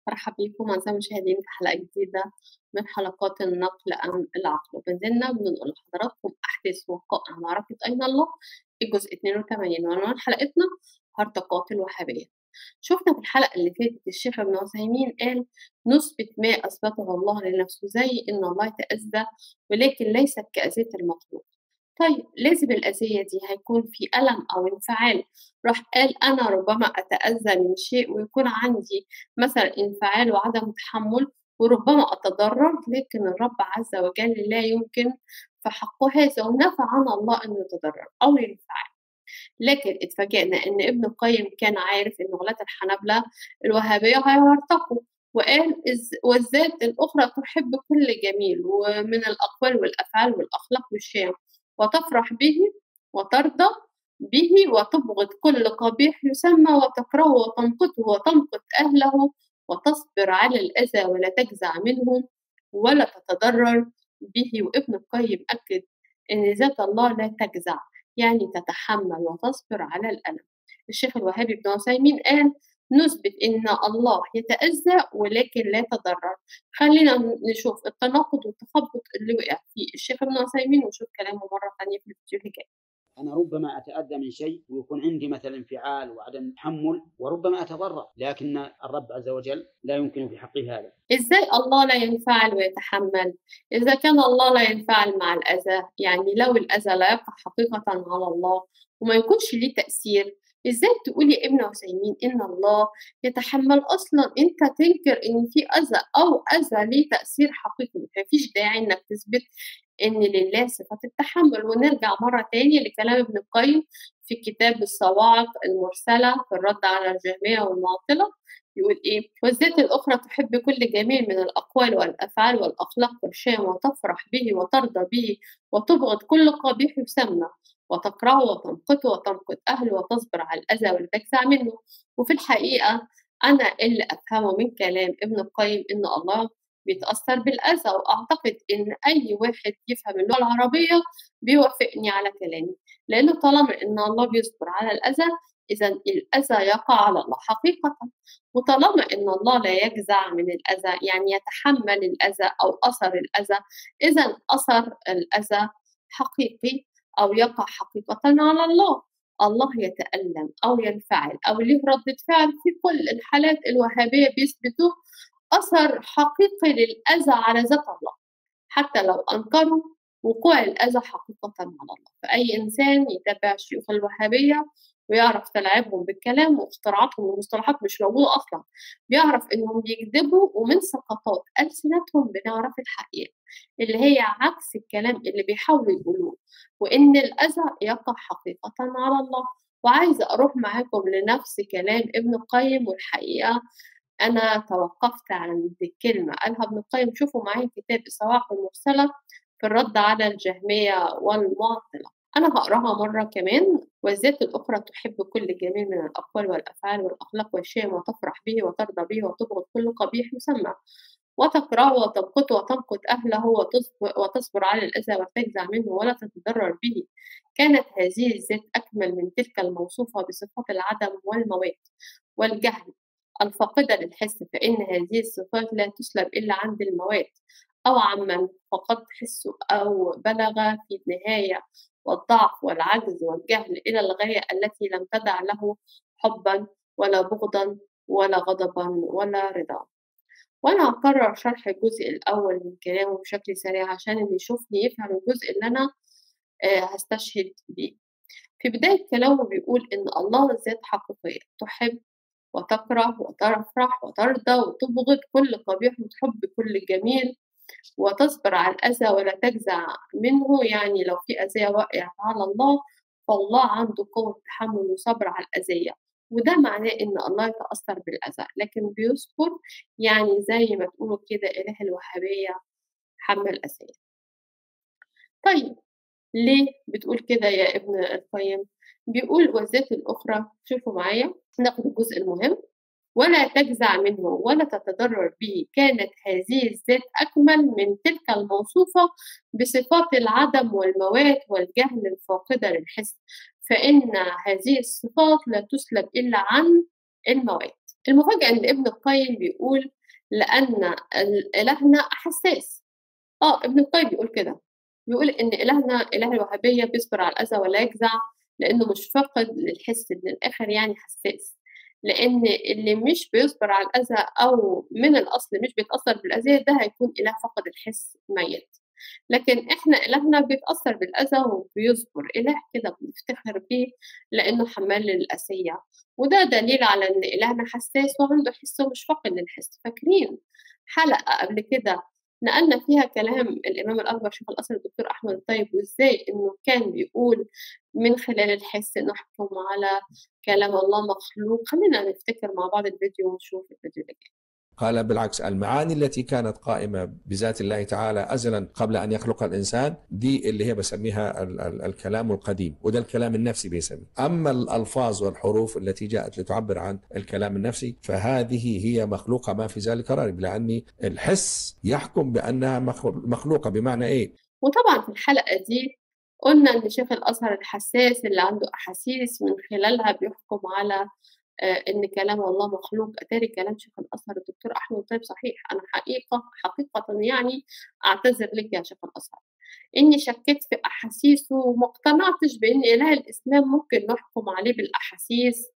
مرحبا بكم أعزائي المشاهدين في حلقة جديدة من حلقات النقل عن العقل وبنزلنا بننقل لحضراتكم أحداث وقائع معركة أين الله الجزء 82 وعنوان حلقتنا هرطقات الوهابية شفنا في الحلقة اللي فاتت الشيخ ابن عثيمين قال نثبت ما أثبته الله لنفسه زي إن الله يتأذى ولكن ليست كأذية المخلوق طيب لازم الأذية دي هيكون في ألم أو انفعال راح قال أنا ربما أتأذى من شيء ويكون عندي مثلا انفعال وعدم تحمل وربما أتضرر لكن الرب عز وجل لا يمكن في حقه هذا ونفى عن الله أنه يتضرر أو ينفعل لكن اتفاجئنا ان ابن القيم كان عارف ان غلاة الحنابلة الوهابية هيرتقوا وقال والذات الأخرى تحب كل جميل ومن الأقوال والأفعال والأخلاق والشيم وتفرح به وترضى به وتبغض كل قبيح يسمى وتكرهه وتمقته وتمقت أهله وتصبر على الأذى ولا تجزع منهم ولا تتضرر به وابن القيم أكد إن ذات الله لا تجزع يعني تتحمل وتصبر على الألم الشيخ الوهابي بن عثيمين قال نثبت إن الله يتأذى ولكن لا يتضرر خلينا نشوف التناقض والتخبط اللي وقع فيه الشيخ ابن عثيمين ونشوف كلامه مرة ثانية في الفيديو اللي جاي أنا ربما أتأذى من شيء ويكون عندي مثلا انفعال وعدم تحمل وربما أتضرر لكن الرب عز وجل لا يمكن في حقه هذا إزاي الله لا ينفعل ويتحمل إذا كان الله لا ينفعل مع الأذى يعني لو الأذى لا يقع حقيقة على الله وما يكونش ليه تأثير ازاي تقولي يا ابن عثيمين ان الله يتحمل اصلا انت تنكر ان في اذى او اذى ليه تاثير حقيقي مفيش داعي انك تثبت ان لله صفه التحمل ونرجع مره تاني لكلام ابن القيم في كتاب الصواعق المرسله في الرد على الجهميه والمعطله يقول ايه والذات الاخرى تحب كل جميل من الاقوال والافعال والاخلاق والشام وتفرح به وترضى به وتبغض كل قبيح يسمى وتكرهه وتمقته وتمقت أهله وتصبر على الأذى ولا تجزع منه وفي الحقيقة أنا اللي أفهمه من كلام ابن القيم إن الله بيتأثر بالأذى وأعتقد إن أي واحد يفهم اللغة العربية بيوافقني على كلامي لأنه طالما إن الله بيصبر على الأذى إذا الأذى يقع على الله حقيقة وطالما إن الله لا يجزع من الأذى يعني يتحمل الأذى أو أثر الأذى إذا أثر الأذى حقيقي أو يقع حقيقة على الله الله يتألم أو ينفعل أو له ردة فعل في كل الحالات الوهابية بيثبتوا أثر حقيقي للأذى على ذات الله حتى لو أنكروا وقوع الأذى حقيقة على الله فأي إنسان يتابع شيوخ الوهابية ويعرف تلعبهم بالكلام واختراعاتهم ومصطلحات مش موجودة أصلا بيعرف إنهم بيكذبوا ومن سقطات ألسنتهم بنعرف الحقيقة اللي هي عكس الكلام اللي بيحاولوا يقولوه وإن الأذى يقع حقيقة على الله وعايزة أروح معاكم لنفس كلام ابن القيم والحقيقة أنا توقفت عند كلمة قالها ابن القيم شوفوا معايا كتاب الصواعق المرسلة في الرد على الجهمية والمعطلة أنا هقراها مرة كمان والذات الأخرى تحب كل جميل من الأقوال والأفعال والأخلاق والشيم وتفرح به وترضى به وتبغض كل قبيح يسمى وتكرهه وتمقته وتمقت أهله وتصبر على الأذى وتجزع منه ولا تتضرر به كانت هذه الذات أكمل من تلك الموصوفة بصفات العدم والموات والجهل الفاقدة للحس فإن هذه الصفات لا تسلب إلا عند الموات أو عمن فقد حسه أو بلغ في النهاية والضعف والعجز والجهل إلى الغاية التي لم تدع له حبا ولا بغضا ولا غضبا ولا رضا وأنا هكرر شرح الجزء الأول من كلامه بشكل سريع عشان اللي يشوفني يفهم الجزء اللي أنا هستشهد بيه في بداية كلامه بيقول إن الله ذات حقيقية تحب وتكره وتفرح وترضى وتبغض كل قبيح وتحب كل جميل وتصبر على الأذى ولا تجزع منه يعني لو في أذية واقعة على الله فالله عنده قوة تحمل وصبر على الأذية وده معناه إن الله يتأثر بالأذى لكن بيصبر يعني زي ما تقولوا كده إله الوهابية حمل الأذية طيب ليه بتقول كده يا ابن القيم بيقول والذات الأخرى شوفوا معايا ناخد الجزء المهم ولا تجزع منه ولا تتضرر به كانت هذه الذات أكمل من تلك الموصوفة بصفات العدم والموات والجهل الفاقدة للحس فإن هذه الصفات لا تسلب إلا عن الموات المفاجأة إن ابن القيم بيقول لأن إلهنا حساس اه ابن القيم بيقول كده بيقول إن إلهنا إله الوهابية بيصبر على الأذى ولا يجزع لأنه مش فاقد للحس من الآخر يعني حساس لأن اللي مش بيصبر على الأذى أو من الأصل مش بيتأثر بالأذية ده هيكون إله فقد الحس ميت لكن إحنا إلهنا بيتأثر بالأذى وبيصبر إله كده بنفتخر بيه لأنه حمال للأسية وده دليل على إن إلهنا حساس وعنده حس ومش فاقد للحس فاكرين حلقة قبل كده نقلنا فيها كلام الإمام الأكبر شيخ الأزهر الدكتور أحمد الطيب وإزاي إنه كان بيقول من خلال الحس نحكم على كلام الله مخلوق خلينا نفتكر مع بعض الفيديو ونشوف الفيديو اللي جاي قال بالعكس المعاني التي كانت قائمة بذات الله تعالى أزلا قبل أن يخلق الإنسان دي اللي هي بسميها ال ال الكلام القديم وده الكلام النفسي بيسمي أما الألفاظ والحروف التي جاءت لتعبر عن الكلام النفسي فهذه هي مخلوقة ما في ذلك رائب لأن الحس يحكم بأنها مخلوقة بمعنى إيه وطبعا في الحلقة دي قلنا إن شيخ الأزهر الحساس اللي عنده أحاسيس من خلالها بيحكم على آه، ان كلام الله مخلوق اتاري كلام شيخ الازهر الدكتور احمد طيب صحيح انا حقيقه حقيقه يعني اعتذر لك يا شيخ الازهر اني شكيت في احاسيسه وما اقتنعتش بان اله الاسلام ممكن نحكم عليه بالاحاسيس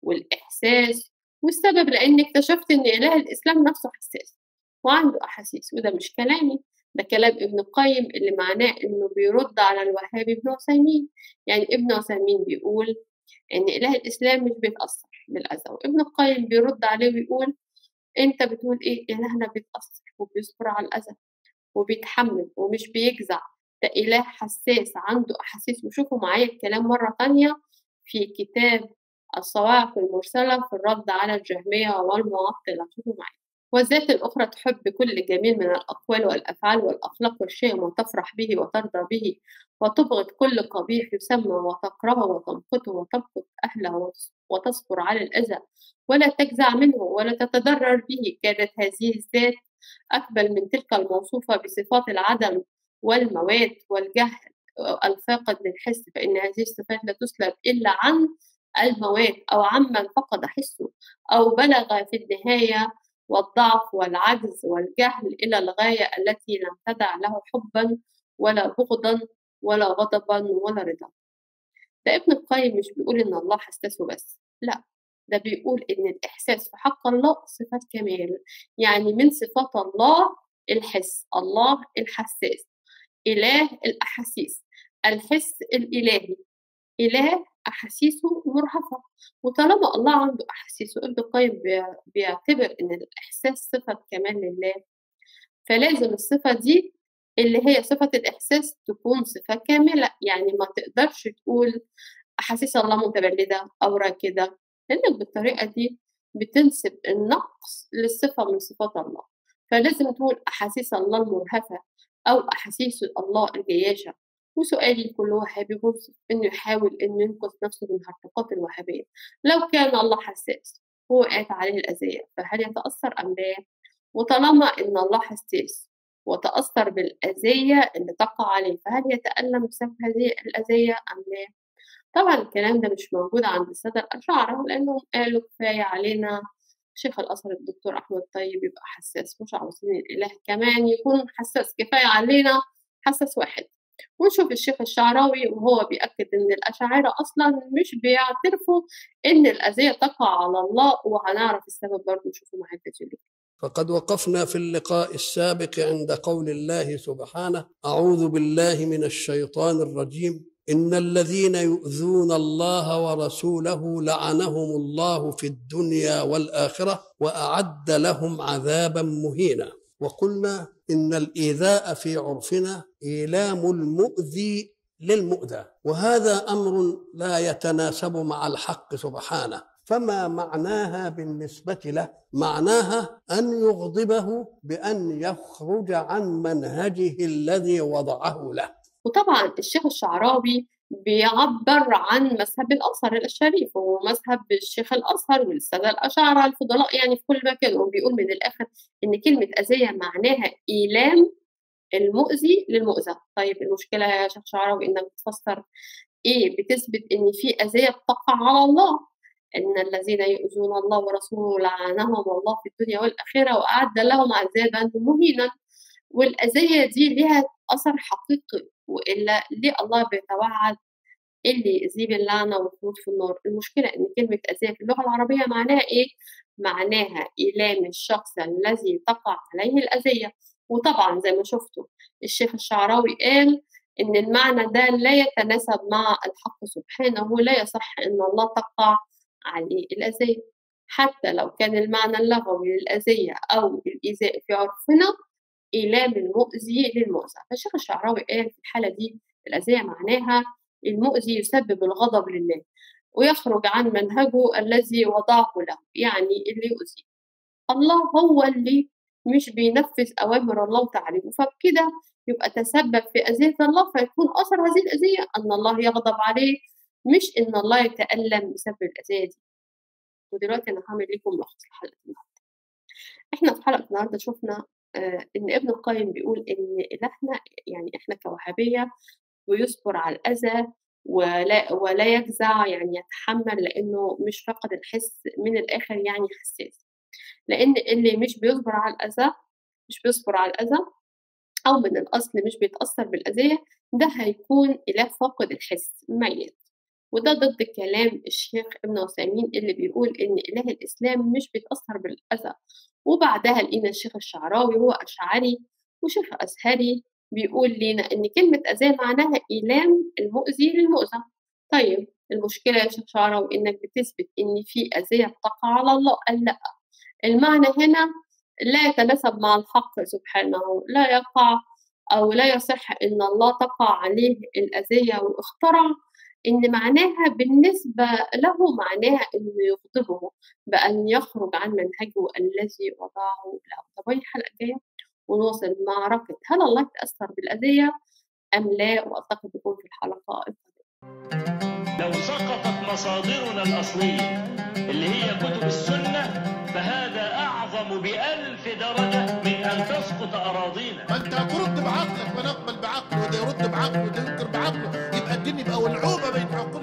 والاحساس والسبب لاني اكتشفت ان اله الاسلام نفسه حساس وعنده احاسيس وده مش كلامي ده كلام ابن القيم اللي معناه انه بيرد على الوهابي ابن عثيمين يعني ابن عثيمين بيقول ان اله الاسلام مش بيتاثر بالأذى وابن القيم بيرد عليه ويقول أنت بتقول إيه إلهنا بيتأثر وبيصبر على الأذى وبيتحمل ومش بيجزع ده إله حساس عنده أحاسيس وشوفوا معايا الكلام مرة تانية في كتاب الصواعق المرسلة في الرد على الجهمية والمعطلة شوفوا معايا والذات الأخرى تحب كل جميل من الأقوال والأفعال والأخلاق والشيء وتفرح به وترضى به وتبغض كل قبيح يسمى وتكرهه وتمقته وتبغض أهله وتصبر على الأذى ولا تجزع منه ولا تتضرر به كانت هذه الذات أقبل من تلك الموصوفة بصفات العدم والمواد والجهل الفاقد للحس فإن هذه الصفات لا تسلب إلا عن المواد أو عمن فقد حسه أو بلغ في النهاية والضعف والعجز والجهل إلى الغاية التي لم تدع له حبا ولا بغضا ولا غضبا ولا رضا ده ابن القيم مش بيقول إن الله حساس وبس لا ده بيقول إن الإحساس في حق الله صفة كمال يعني من صفات الله الحس الله الحساس إله الأحاسيس الحس الإلهي إله أحاسيسه مرهفة وطالما الله عنده أحاسيس وابن القيم بيعتبر إن الإحساس صفة كمال لله فلازم الصفة دي اللي هي صفة الإحساس تكون صفة كاملة يعني ما تقدرش تقول أحاسيس الله متبلدة أو راكدة لأنك بالطريقة دي بتنسب النقص للصفة من صفات الله فلازم تقول أحاسيس الله المرهفة أو أحاسيس الله الجياشة وسؤالي لكل وهابي منصف إنه يحاول إنه ينقذ نفسه من هرطقات الوهابية لو كان الله حساس ووقعت عليه الأذية فهل يتأثر أم لا؟ وطالما إن الله حساس وتأثر بالأذية اللي تقع عليه فهل يتألم بسبب هذه الأذية أم لا؟ طبعا الكلام ده مش موجود عند السادة الأشاعرة لأنهم قالوا كفاية علينا شيخ الأزهر الدكتور أحمد طيب يبقى حساس مش عاوزين الإله كمان يكون حساس كفاية علينا حساس واحد ونشوف الشيخ الشعراوي وهو بيأكد إن الأشاعرة أصلا مش بيعترفوا إن الأذية تقع على الله وهنعرف السبب برضه نشوفه مع الفيديو فقد وقفنا في اللقاء السابق عند قول الله سبحانه أعوذ بالله من الشيطان الرجيم إن الذين يؤذون الله ورسوله لعنهم الله في الدنيا والآخرة وأعد لهم عذابا مهينا وقلنا إن الإيذاء في عرفنا إيلام المؤذي للمؤذى وهذا أمر لا يتناسب مع الحق سبحانه فما معناها بالنسبة له معناها أن يغضبه بأن يخرج عن منهجه الذي وضعه له وطبعا الشيخ الشعراوي بيعبر عن مذهب الأزهر الشريف ومذهب الشيخ الأزهر والسادة الأشاعرة الفضلاء يعني في كل مكان وبيقول من الآخر إن كلمة أذية معناها إيلام المؤذي للمؤذى طيب المشكلة يا شيخ شعراوي إنك بتفسر إيه بتثبت إن في أذية بتقع على الله إن الذين يؤذون الله ورسوله لعنهم الله في الدنيا والآخرة وأعد لهم عذابا مهينا والأذية دي لها أثر حقيقي وإلا ليه الله بيتوعد اللي يأذيه باللعنة والخلود في النار المشكلة إن كلمة أذية في اللغة العربية معناها إيه؟ معناها إيلام الشخص الذي تقع عليه الأذية وطبعا زي ما شفتوا الشيخ الشعراوي قال إن المعنى ده لا يتناسب مع الحق سبحانه لا يصح إن الله تقع عليه الأذية حتى لو كان المعنى اللغوي للأذية أو الإيذاء في عرفنا إيلام المؤذي للمؤذى فالشيخ الشعراوي قال في الحالة دي الأذية معناها المؤذي يسبب الغضب لله ويخرج عن منهجه الذي وضعه له يعني اللي يؤذي الله هو اللي مش بينفذ أوامر الله وتعليمه فبكده يبقى تسبب في أذية الله فيكون أثر هذه الأذية أن الله يغضب عليه مش إن الله يتألم بسبب الأذية دي ودلوقتي أنا هعمل لكم ملخص لحلقة النهاردة إحنا في حلقة النهاردة شفنا آه إن ابن القيم بيقول إن إلهنا يعني إحنا كوهابية ويصبر على الأذى ولا ولا يجزع يعني يتحمل لأنه مش فقد الحس من الآخر يعني حساس لأن اللي مش بيصبر على الأذى مش بيصبر على الأذى أو من الأصل مش بيتأثر بالأذية ده هيكون إله فاقد الحس ميت وده ضد كلام الشيخ ابن عثيمين اللي بيقول إن إله الإسلام مش بيتأثر بالأذى وبعدها لقينا الشيخ الشعراوي هو أشعري وشيخ أزهري بيقول لنا إن كلمة أذية معناها إيلام المؤذي للمؤذى طيب المشكلة يا شيخ شعراوي إنك بتثبت إن في أذية بتقع على الله قال لأ المعنى هنا لا يتناسب مع الحق سبحانه لا يقع أو لا يصح إن الله تقع عليه الأذية واخترع إن معناها بالنسبة له معناها إنه يغضبه بأن يخرج عن منهجه الذي وضعه له طب الحلقة الجاية ونواصل معركة هل الله يتأثر بالأذية أم لا وأعتقد يكون في الحلقة القادمة لو سقطت مصادرنا الأصلية اللي هي كتب السنة فهذا أعظم بألف درجة من أن تسقط أراضينا ما انت هترد بعقلك ما نقبل بعقله وده يرد بعقله وده ينكر بعقله يبقى الدين يبقى ولعوبه بين عقول